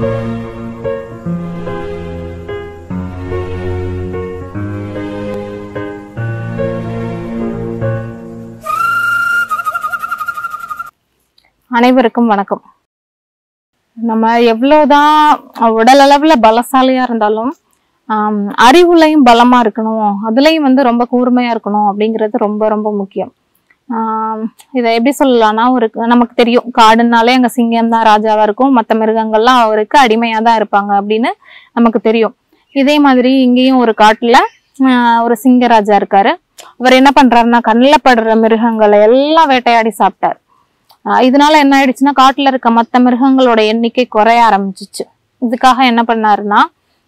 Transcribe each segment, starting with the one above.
அனைவருக்கும் வணக்கம் நம்ம எவ்வளவுதான் உடல் அளவுல பலசாலியா இருந்தாலும் ஆம், அறிவுலையும் பலமா இருக்கணும் அதுலயும் வந்து ரொம்ப கூர்மையா இருக்கணும் அப்படிங்கிறது ரொம்ப ரொம்ப முக்கியம் ஆம், இதை எப்படி சொல்லலாம்னா ஒரு நமக்கு தெரியும் காடுனாலே அங்க சிங்கம் தான் ராஜாவா இருக்கும் மற்ற மிருகங்கள்லாம் அவருக்கு அடிமையா தான் இருப்பாங்க அப்படின்னு நமக்கு தெரியும் இதே மாதிரி இங்கேயும் ஒரு காட்டுல ஆஹ், ஒரு சிங்கராஜா இருக்காரு அவர் என்ன பண்றாருன்னா கண்ணில் படுற மிருகங்களை எல்லாம் வேட்டையாடி சாப்பிட்டார் ஆஹ் இதனால என்ன ஆயிடுச்சுன்னா காட்டுல இருக்க மற்ற மிருகங்களோட எண்ணிக்கை குறைய ஆரம்பிச்சிச்சு இதுக்காக என்ன பண்ணாருன்னா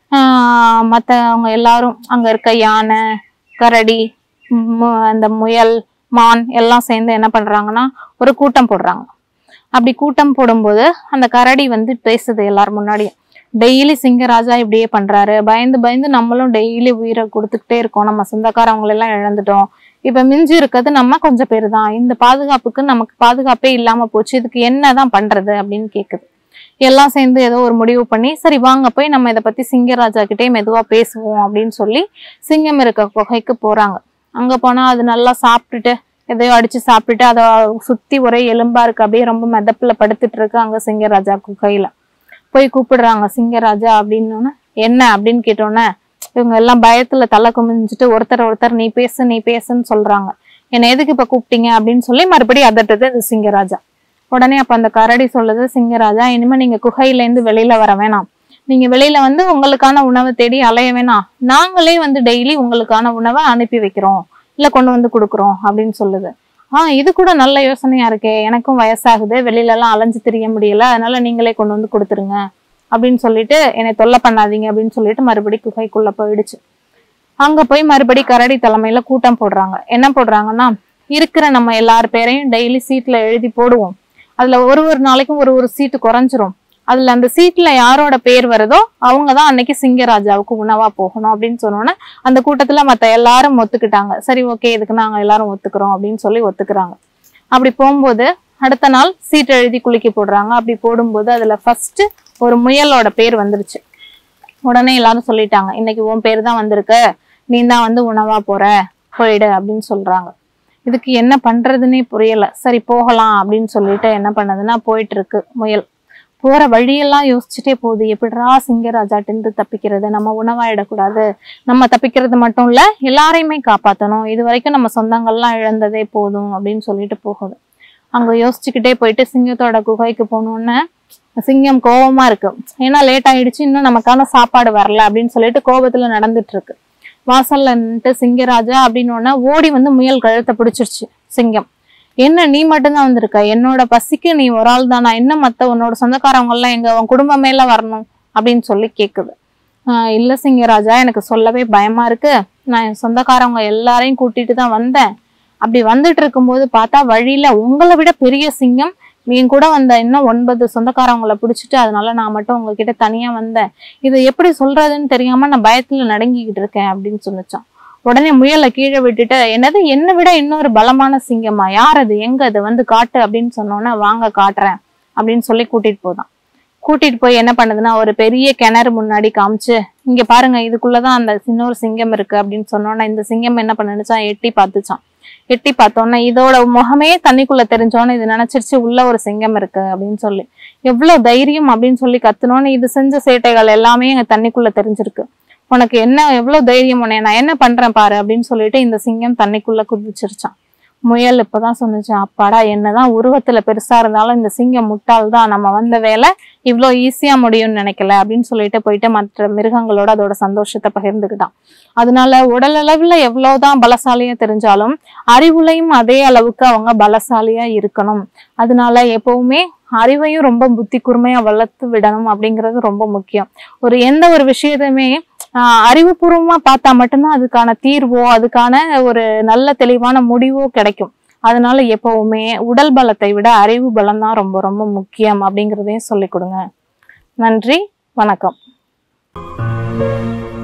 ஆஹ் மத்தவங்க எல்லாரும் அங்க இருக்க யானை கரடி மு- அந்த முயல் மான் எல்லாம் சேர்ந்து என்ன பண்றாங்கன்னா ஒரு கூட்டம் போடுறாங்க அப்படி கூட்டம் போடும்போது அந்த கரடி வந்து பேசுது எல்லாரும் முன்னாடியும் டெய்லி சிங்கராஜா இப்படியே பண்றாரு பயந்து பயந்து நம்மளும் டெய்லி உயிரை கொடுத்துக்கிட்டே இருக்கோம் நம்ம சொந்தக்காரவங்களை எல்லாம் இழந்துட்டோம் இப்ப மிஞ்சி இருக்கிறது நம்ம கொஞ்சம் பேர் தான் இந்த பாதுகாப்புக்கு நமக்கு பாதுகாப்பே இல்லாம போச்சு இதுக்கு என்னதான் பண்றது அப்படின்னு கேக்குது எல்லாம் சேர்ந்து ஏதோ ஒரு முடிவு பண்ணி சரி வாங்க போய் நம்ம இதை பத்தி சிங்கராஜா கிட்டே மெதுவா பேசுவோம் அப்படின்னு சொல்லி சிங்கம் இருக்க குகைக்கு போறாங்க அங்க போனா அது நல்லா சாப்பிட்டுட்டு எதையோ அடிச்சு சாப்பிட்டுட்டு அதை சுத்தி ஒரே எலும்பா இருக்கு அப்படியே ரொம்ப மெதப்புல படுத்துட்டு இருக்கு அங்க சிங்கராஜா குகையில போய் கூப்பிடுறாங்க சிங்கராஜா அப்படின்னு என்ன அப்படின்னு கேட்டோன்னே இவங்க எல்லாம் பயத்துல தலை குமிஞ்சிட்டு ஒருத்தர் ஒருத்தர் நீ பேசு நீ பேசுன்னு சொல்றாங்க என்னை எதுக்கு இப்ப கூப்பிட்டீங்க அப்படின்னு சொல்லி மறுபடியும் அதட்டுது இந்த சிங்கராஜா உடனே அப்ப அந்த கரடி சொல்லுது சிங்கராஜா இனிமே நீங்க குகையில இருந்து வெளியில வர வேணாம் நீங்க வெளியில வந்து உங்களுக்கான உணவை தேடி அலைய வேணாம் நாங்களே வந்து டெய்லி உங்களுக்கான உணவை அனுப்பி வைக்கிறோம் இல்ல கொண்டு வந்து கொடுக்குறோம் அப்படின்னு சொல்லுது ஆஹ் இது கூட நல்ல யோசனையா இருக்கே எனக்கும் வயசாகுது வெளியில எல்லாம் அலைஞ்சு திரிய முடியல அதனால நீங்களே கொண்டு வந்து கொடுத்துருங்க அப்படின்னு சொல்லிட்டு என்னை தொல்லை பண்ணாதீங்க அப்படின்னு சொல்லிட்டு மறுபடி குகைக்குள்ள போயிடுச்சு அங்க போய் மறுபடி கரடி தலைமையில கூட்டம் போடுறாங்க என்ன போடுறாங்கன்னா இருக்கிற நம்ம எல்லார் பேரையும் டெய்லி சீட்ல எழுதி போடுவோம் அதுல ஒரு ஒரு நாளைக்கும் ஒரு ஒரு சீட்டு குறைஞ்சிரும் அதுல அந்த சீட்ல யாரோட பேர் வருதோ அவங்க தான் அன்னைக்கு சிங்கராஜாவுக்கு உணவா போகணும் அப்படின்னு சொன்னோன்னே அந்த கூட்டத்துல மத்த எல்லாரும் ஒத்துக்கிட்டாங்க சரி ஓகே இதுக்கு நாங்க எல்லாரும் ஒத்துக்கிறோம் அப்படின்னு சொல்லி ஒத்துக்கிறாங்க அப்படி போகும்போது அடுத்த நாள் சீட் எழுதி குலுக்கி போடுறாங்க அப்படி போடும்போது அதுல ஃபர்ஸ்ட் ஒரு முயலோட பேர் வந்துருச்சு உடனே எல்லாரும் சொல்லிட்டாங்க இன்னைக்கு உன் பேர் தான் வந்திருக்கு நீ தான் வந்து உணவா போற போயிடு அப்படின்னு சொல்றாங்க இதுக்கு என்ன பண்றதுன்னே புரியல சரி போகலாம் அப்படின்னு சொல்லிட்டு என்ன பண்ணதுன்னா போயிட்டு இருக்கு முயல் போற வழியெல்லாம் யோசிச்சுட்டே போகுது எப்படிடா சிங்கராஜாட்டிருந்து தப்பிக்கிறது நம்ம உணவாயிடக்கூடாது நம்ம தப்பிக்கிறது மட்டும் இல்ல எல்லாரையுமே காப்பாத்தணும் இது வரைக்கும் நம்ம சொந்தங்கள்லாம் இழந்ததே போதும் அப்படின்னு சொல்லிட்டு போகுது அங்க யோசிச்சுக்கிட்டே போயிட்டு சிங்கத்தோட குகைக்கு போனோன்னே சிங்கம் கோவமா இருக்கு ஏன்னா லேட் ஆயிடுச்சு இன்னும் நமக்கான சாப்பாடு வரல அப்படின்னு சொல்லிட்டு கோபத்துல நடந்துட்டு இருக்கு வாசல்ல நின்னுட்டு சிங்கராஜா அப்படின்னு உடனே ஓடி வந்து முயல் கழுத்தை பிடிச்சிருச்சு சிங்கம் என்ன நீ மட்டும்தான் வந்திருக்க என்னோட பசிக்கு நீ ஒரு ஆள் தானா என்ன மத்த உன்னோட சொந்தக்காரவங்க எல்லாம் எங்க உன் குடும்பமே எல்லாம் வரணும் அப்படின்னு சொல்லி கேக்குது ஆஹ் இல்ல சிங்கராஜா எனக்கு சொல்லவே பயமா இருக்கு நான் என் சொந்தக்காரவங்க எல்லாரையும் கூட்டிட்டு தான் வந்தேன் அப்படி வந்துட்டு இருக்கும்போது பார்த்தா வழியில உங்களை விட பெரிய சிங்கம் என் கூட வந்த இன்னும் ஒன்பது சொந்தக்காரவங்கள பிடிச்சிட்டு அதனால நான் மட்டும் உங்ககிட்ட தனியா வந்தேன் இதை எப்படி சொல்றதுன்னு தெரியாம நான் பயத்துல நடுங்கிக்கிட்டு இருக்கேன் அப்படின்னு சொன்னிச்சான் உடனே முயலை கீழே விட்டுட்டு என்னது என்னை விட இன்னொரு பலமான சிங்கமா யார் அது எங்க அது வந்து காட்டு அப்படின்னு சொன்னோன்னே வாங்க காட்டுறேன் அப்படின்னு சொல்லி கூட்டிட்டு போதான் கூட்டிட்டு போய் என்ன பண்ணுதுன்னா ஒரு பெரிய கிணறு முன்னாடி காமிச்சு இங்க பாருங்க இதுக்குள்ளதான் அந்த இன்னொரு சிங்கம் இருக்கு அப்படின்னு சொன்னோன்னே இந்த சிங்கம் என்ன பண்ணுச்சான் எட்டி பார்த்துச்சான் எட்டி பார்த்தோன்னே இதோட முகமே தண்ணிக்குள்ள தெரிஞ்சோன்னே இது நினைச்சிருச்சு உள்ள ஒரு சிங்கம் இருக்கு அப்படின்னு சொல்லி எவ்வளவு தைரியம் அப்படின்னு சொல்லி கத்துனோன்னு இது செஞ்ச சேட்டைகள் எல்லாமே எங்க தண்ணிக்குள்ள தெரிஞ்சிருக்கு உனக்கு என்ன எவ்வளவு தைரியம் உன்னை நான் என்ன பண்றேன் பாரு அப்படின்னு சொல்லிட்டு இந்த சிங்கம் தண்ணிக்குள்ள குதிச்சிருச்சான் முயல் இப்பதான் சொன்னுச்சு அப்பாடா என்னதான் உருவத்துல பெருசா இருந்தாலும் இந்த சிங்கம் முட்டாள் தான் நம்ம வந்த வேலை இவ்வளோ ஈஸியா முடியும்னு நினைக்கல அப்படின்னு சொல்லிட்டு போயிட்டு மற்ற மிருகங்களோட அதோட சந்தோஷத்தை பகிர்ந்துக்கிட்டான் அதனால உடல் அளவுல எவ்வளவுதான் பலசாலியா தெரிஞ்சாலும் அறிவுலையும் அதே அளவுக்கு அவங்க பலசாலியா இருக்கணும் அதனால எப்பவுமே அறிவையும் ரொம்ப புத்தி கூர்மையா வளர்த்து விடணும் அப்படிங்கிறது ரொம்ப முக்கியம் ஒரு எந்த ஒரு விஷயத்தையுமே ஆஹ் அறிவுபூர்வமா பார்த்தா மட்டும்தான் அதுக்கான தீர்வோ அதுக்கான ஒரு நல்ல தெளிவான முடிவோ கிடைக்கும் அதனால எப்பவுமே உடல் பலத்தை விட அறிவு பலம் தான் ரொம்ப ரொம்ப முக்கியம் அப்படிங்கிறதையும் சொல்லிக் கொடுங்க நன்றி வணக்கம்